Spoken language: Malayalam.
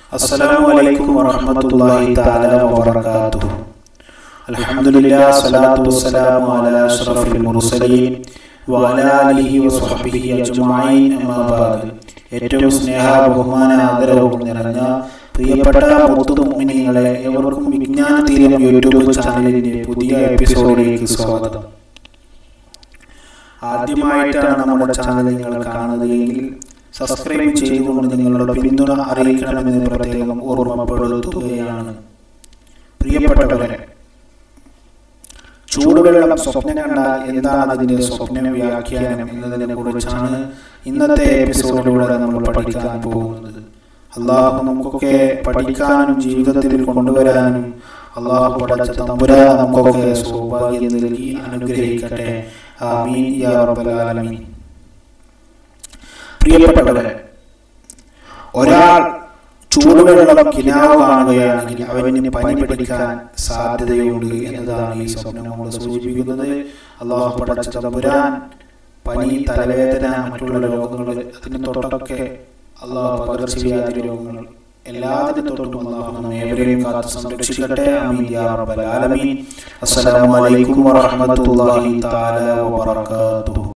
السلام عليكم ورحمة الله تعالى وبركاته الحمد لله الصلاة والسلام على أشرف المرسلين وعلى آله وصحبه أجمعين أما بعد ഏറ്റവും സ്നേഹ ബഹുമാന ആദരവും നിറഞ്ഞ പ്രിയപ്പെട്ട മുത്തുമുമിനികളെ എവർക്കും വിജ്ഞാന തീരം യൂട്യൂബ് ചാനലിന്റെ പുതിയ എപ്പിസോഡിലേക്ക് സ്വാഗതം ആദ്യമായിട്ടാണ് നമ്മുടെ ചാനൽ നിങ്ങൾ കാണുന്നതെങ്കിൽ സബ്സ്ക്രൈബ് ചെയ്തുകൊണ്ട് നിങ്ങളുടെ പിന്തുണ അറിയിക്കണമെന്ന് പ്രത്യേകം ഓർമ്മപ്പെടുത്തുകയാണ് പ്രിയപ്പെട്ടവരെ ചൂടുവെള്ളം സ്വപ്നം കണ്ടാൽ എന്താണ് അതിന്റെ സ്വപ്ന വ്യാഖ്യാനം എന്നതിനെ കുറിച്ചാണ് ഇന്നത്തെ എപ്പിസോഡിലൂടെ നമ്മൾ പഠിക്കാൻ പോകുന്നത് അള്ളാഹു നമുക്കൊക്കെ പഠിക്കാനും ജീവിതത്തിൽ കൊണ്ടുവരാനും അള്ളാഹു പഠിച്ച തമ്പുരാ നമുക്കൊക്കെ സൗഭാഗ്യം നൽകി അനുഗ്രഹിക്കട്ടെ ആമീൻ യാ റബ്ബൽ ആലമീൻ പ്രിയപ്പെട്ടവരെ ഒരാൾ ചൂടുവെള്ളം കിനാവ് കാണുകയാണെങ്കിൽ അവന് പനി പിടിക്കാൻ സാധ്യതയുണ്ട് എന്നതാണ് ഈ സ്വപ്നം നമ്മൾ സൂചിപ്പിക്കുന്നത് അള്ളാഹു പഠിച്ച തമ്പുരാൻ പനി തലവേദന മറ്റുള്ള രോഗങ്ങൾ അതിന് തൊട്ടൊക്കെ അള്ളാഹു പകർച്ചവ്യാധി രോഗങ്ങൾ എല്ലാത്തിനും തൊട്ടും അള്ളാഹു നമ്മെ ഏവരെയും കാത്ത് സംരക്ഷിക്കട്ടെ ആമീൻ യാ റബ്ബൽ ആലമീൻ അസ്സലാമു അലൈക്കും വറഹ്മത്തുള്ളാഹി തആല വബറകാതുഹു